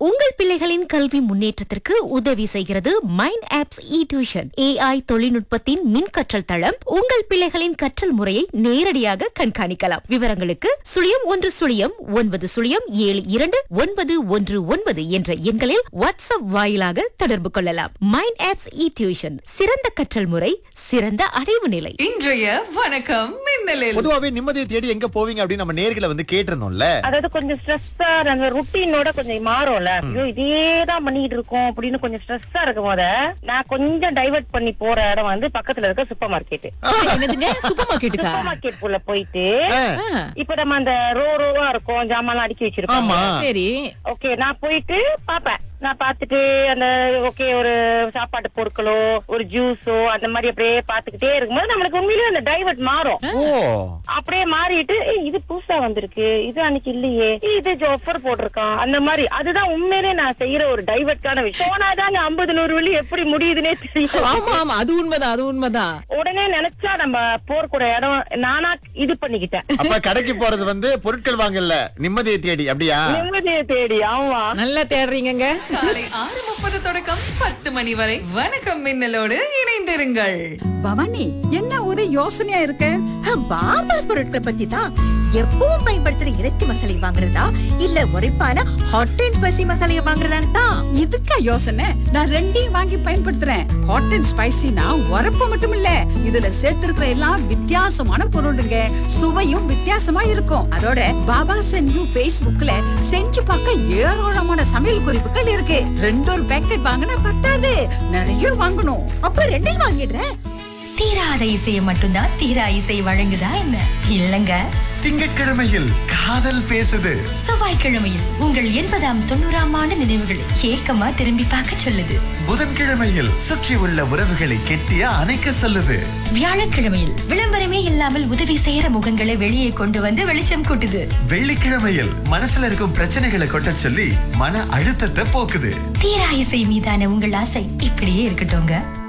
உங்கள் பிள்ளைகளின் கல்வி முன்னேற்றத்திற்கு உதவி செய்கிறது mind apps e tuition AI தொழில்நுட்பத்தின் மின் கற்றல் தளம் உங்கள் பிள்ளைகளின் கற்றல் முறையை நேரடியாக கண்காணிக்கலாம் விவரங்களுக்கு சுழியம் ஒன்று சுழியம் ஒன்பது சுழியம் ஏழு இரண்டு ஒன்பது ஒன்று ஒன்பது என்ற எண்களில் வாட்ஸ்அப் வாயிலாக தொடர்பு கொள்ளலாம் மைண்ட் ஆப்ஸ் இ டியூஷன் சிறந்த கற்றல் முறை சிறந்த அடைவு நிலை இன்றைய வணக்கம் மின்னலில் பொதுவாவே நிம்மதியை தேடி எங்க போவீங்க அப்படின்னு நம்ம நேர்களை வந்து கேட்டிருந்தோம்ல அதாவது கொஞ்சம் ஸ்ட்ரெஸ்ஸா அந்த ருட்டீனோட கொஞ்சம் மாறும்ல ஐயோ இதேதான் பண்ணிட்டு இருக்கோம் அப்படின்னு கொஞ்சம் ஸ்ட்ரெஸ்ஸா இருக்கும் போத நான் கொஞ்சம் டைவர்ட் பண்ணி போற இடம் வந்து பக்கத்துல இருக்க சூப்பர் மார்க்கெட் என்னதுங்க சூப்பர் மார்க்கெட்டுக்கா சூப்பர் மார்க்கெட் குள்ள போயிட்டு ஆ, இப்ப நம்ம அந்த ரோ ரோவா இருக்கும் ஜாமான் அடுக்கி வச்சிருக்கோம் ஆமா சரி ஓகே நான் போயிட்டு பாப்பேன் நான் பாத்துட்டு அந்த ஓகே ஒரு சாப்பாட்டு பொருட்களோ ஒரு ஜூஸோ அந்த மாதிரி அப்படியே பாத்துக்கிட்டே இருக்கும்போது நம்மளுக்கு உண்மையிலேயே அந்த டைவர்ட் மாறும் ஓ அப்படியே மாறிட்டு "ஏய், இது புதுசா வந்திருக்கு இது அன்னைக்கு இல்லையே ஏய், இது ஜோஃபர் போட்டிருக்கான் அந்த மாதிரி அதுதான் உண்மையிலே நான் செய்யற ஒரு டைவர்ட்டான விஷயம் போனாதாங்க ஐம்பது நூறு வெள்ளி எப்படி முடியுதுன்னே தெரியும் ஆமா ஆமா அது உண்மைதான் அது உண்மைதான் உடனே நினைச்சா நம்ம போறக்கூட இடம் நானா இது பண்ணிக்கிட்டேன் அப்ப கடைக்கு போறது வந்து பொருட்கள் வாங்கல நிம்மதியை தேடி அப்படியா நிம்மதியை தேடி ஆமா நல்லா தேடுறீங்கங்க காலை ஆறு முப்பது தொடக்கம் பத்து மணி வரை வணக்கம் மின்னலோடு இணைந்திருங்கள் பவானி என்ன ஒரு யோசனையா இருக்க பாமாஸ் பொருட்கள் பத்தி தான் எப்பவும் பயன்படுத்துற இறைச்சி மசாலை வாங்குறதா இல்ல உரைப்பான ஹாட் அண்ட் ஸ்பைசி மசாலையை வாங்குறதான்னு தான் இதுக்கா யோசனை நான் ரெண்டையும் வாங்கி பயன்படுத்துறேன் ஹாட் அண்ட் ஸ்பைசினா உரப்பு மட்டும் இல்ல இதுல சேர்த்திருக்கிற எல்லாம் வித்தியாசமான பொருளுங்க சுவையும் வித்தியாசமா இருக்கும் அதோட பாபா சென்யூ Facebookல செஞ்சு பார்க்க ஏராளமான சமையல் குறிப்புகள் இருக்கு ரெண்டு ஒரு பேக்கெட் வாங்கினா பத்தாது நிறைய வாங்கணும் அப்ப ரெண்டையும் வாங்கிடுறேன் தீராத இசையை மட்டும்தான் தீரா இசை வழங்குதா என்ன இல்லங்க திங்கட்கிழமையில் காதல் பேசுது செவ்வாய்க்கிழமையில் உங்கள் எண்பதாம் தொண்ணூறாம் ஆண்டு நினைவுகளை ஏக்கமா திரும்பி பார்க்க சொல்லுது புதன்கிழமையில் சுற்றி உள்ள உறவுகளை கெட்டிய அணைக்க சொல்லுது வியாழக்கிழமையில் விளம்பரமே இல்லாமல் உதவி செய்யற முகங்களை வெளியே கொண்டு வந்து வெளிச்சம் கூட்டுது வெள்ளிக்கிழமையில் மனசுல இருக்கும் பிரச்சனைகளை கொட்ட சொல்லி மன அழுத்தத்தை போக்குது தீரா இசை மீதான உங்கள் ஆசை இப்படியே இருக்கட்டும்ங்க